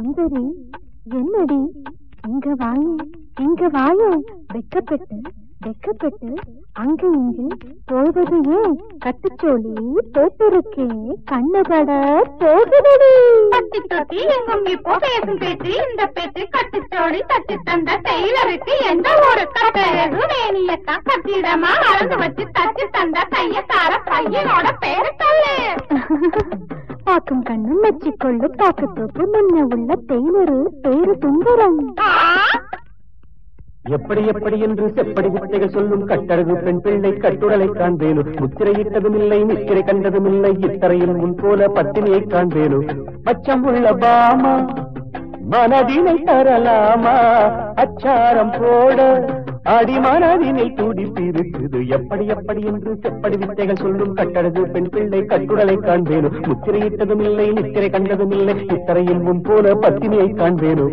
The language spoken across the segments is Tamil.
சுந்தரி என்னடி இங்க வாயே இங்க வாயே வெக்கப்பட்டு வெக்கப்பட்டு அங்க இங்கு போவது ஏன் கட்டுச்சோழி போட்டிருக்கே கண்ணுபட போகுதடி தட்டி தட்டி எங்கும் இப்போ பேசும் பேச்சு இந்த பேச்சு கட்டுச்சோடி தட்டி தந்த டெய்லருக்கு எந்த ஒரு கட்டழகு வேணியத்தான் கட்டிடமா அளந்து வச்சு தட்டி தந்த கையக்கார பையனோட பேரு சொல்லு பாக்கும் கண்ணும் மெச்சிக்கொள்ளு பாக்கத்தோப்பு முன்ன உள்ள டெய்லரு பேரு சுந்தரம் ஆ? எப்படி எப்படி என்று செப்படி வித்தைகள் சொல்லும் கட்டழகு பெண் பிள்ளை கட்டுடலை காண்பேனு முத்திரையிட்டதும் இல்லை நித்திரை கண்டதும் இல்லை இத்தரையில் முன் போல பத்தினியை காண்பேனு பச்சம் உள்ள பாமா மனதினை தரலாமா அச்சாரம் போட அடிமனதினை துடிப்பிருக்குது எப்படி எப்படி என்று செப்படி வித்தைகள் சொல்லும் கட்டழகு பெண் பிள்ளை கட்டுடலை காண்பேனு முத்திரையிட்டதும் இல்லை நித்திரை கண்டதும் இல்லை இத்தரையில் முன் போல பத்தினியை காண்பேனு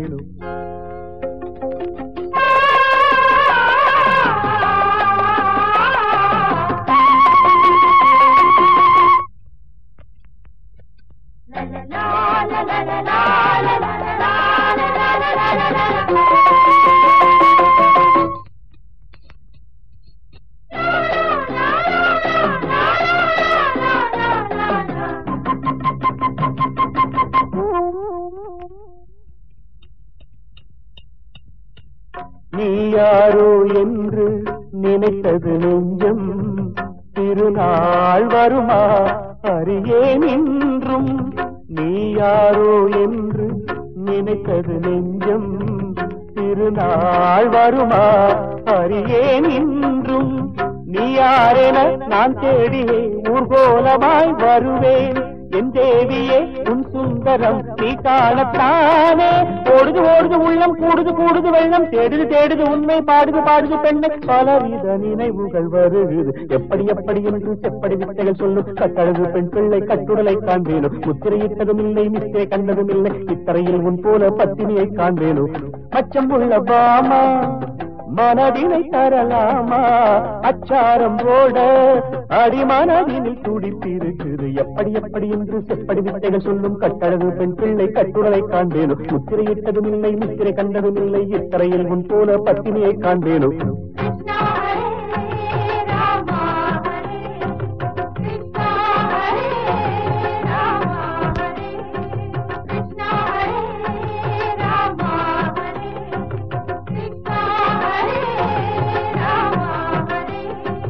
நீ யாரோ என்று நினைத்தது நெஞ்சம் திருநாள் வருமா அறியேன் என்றும் நீ யாரோ என்று நினைத்தது நெஞ்சம் திருநாள் வருமா அறியேன் என்றும் நீ யாரென நான் தேடியே ஊர்கோலமாய் வருவேன் என் தேவியே உன் சுந்தரம் நீ காணத்தானே ஓடுது ஓடுது உள்ளம் கூடுது கூடுது வெள்ளம் தேடுது தேடுது உண்மை பாடுது பாடுது பெண்ணை பலவித நினைவுகள் வருகுது எப்படி எப்படி என்று செப்படி வித்தைகள் சொல்லும் கட்டழகு பெண் பிள்ளை கட்டுடலை காண்பேனோ முத்திரையிட்டதும் இல்லை மிஸ்டே கண்டதும் இல்லை இத்தரையில் உன் போல பத்தினியை காண்பேனோ அச்சம் உள்ள பாமா மனதினை தரலாமா அச்சாரம் போட அடிமனதினில் துடித்திருக்குது எப்படி எப்படி என்று செப்படி வித்தைகள் சொல்லும் கட்டழகு பெண் பிள்ளை கட்டுடலை காண்பேனோ முத்திரையிட்டதும் இல்லை முத்திரை கண்டதும் இல்லை இத்தரையில் உன் போல பத்தினியை காண்பேனோ கிருஷ்ணா ஹரே ராமா ஹரே கிருஷ்ணா ஹரே ராமா ஹரே கிருஷ்ணா ஹரே ராமா ஹரே கிருஷ்ணா ஹரே ராமா ஹரே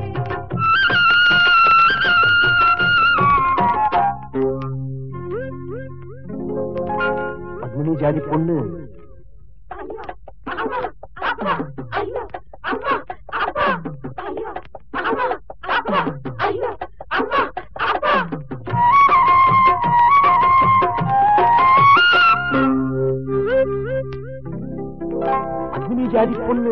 அக்னி ஜாதி பொண்ணு அக்னி ஜாதி பொண்ணு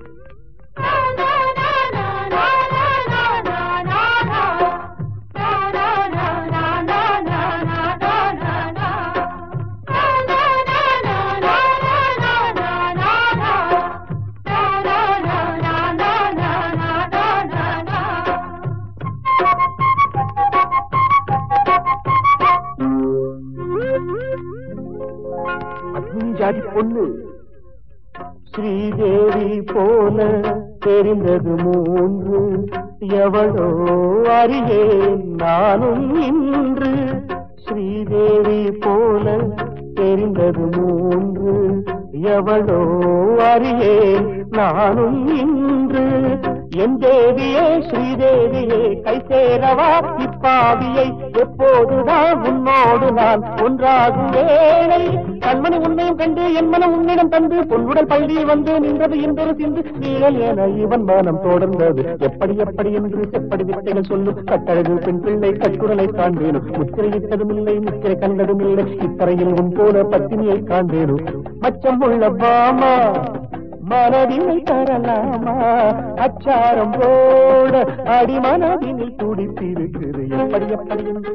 அக்னி ஜாதி பொண்ணு ஸ்ரீதேவி போல தெரிந்தது மூன்று எவளோ அறியேன் நானும் இன்று ஸ்ரீதேவி போல தெரிந்தது மூன்று எவளோ அறியேன் நானும் இன்று என் தேவியே ஸ்ரீதேவியே கை சேரவா இப்பாவியை எப்போதுதான் உன்னோடு நான் ஒன்றாகும் வேளை கண்மணி உன்னையும் கண்டு என் மனம் உன்னிடம் தந்து பொன்னுடல் பள்ளி வந்து நின்றது என்பது சிந்து நீழல் என இவன் மனம் தொடர்ந்தது எப்படி எப்படி என்று செப்படி வித்தைகள் சொல்லும் கட்டழகு பெண் பிள்ளை கட்டுடலை காண்பேனும் முத்திரையிட்டதும் இல்லை முத்திரை கண்டதும் இல்லை இத்தரையில் உன் போல பத்தினியை காண்பேனும் மச்சம் உள்ள பாமா மனதினை தரலாமா அச்சாரம் போட அடி மனதினில் துடித்திருக்குது எப்படி எப்படி என்று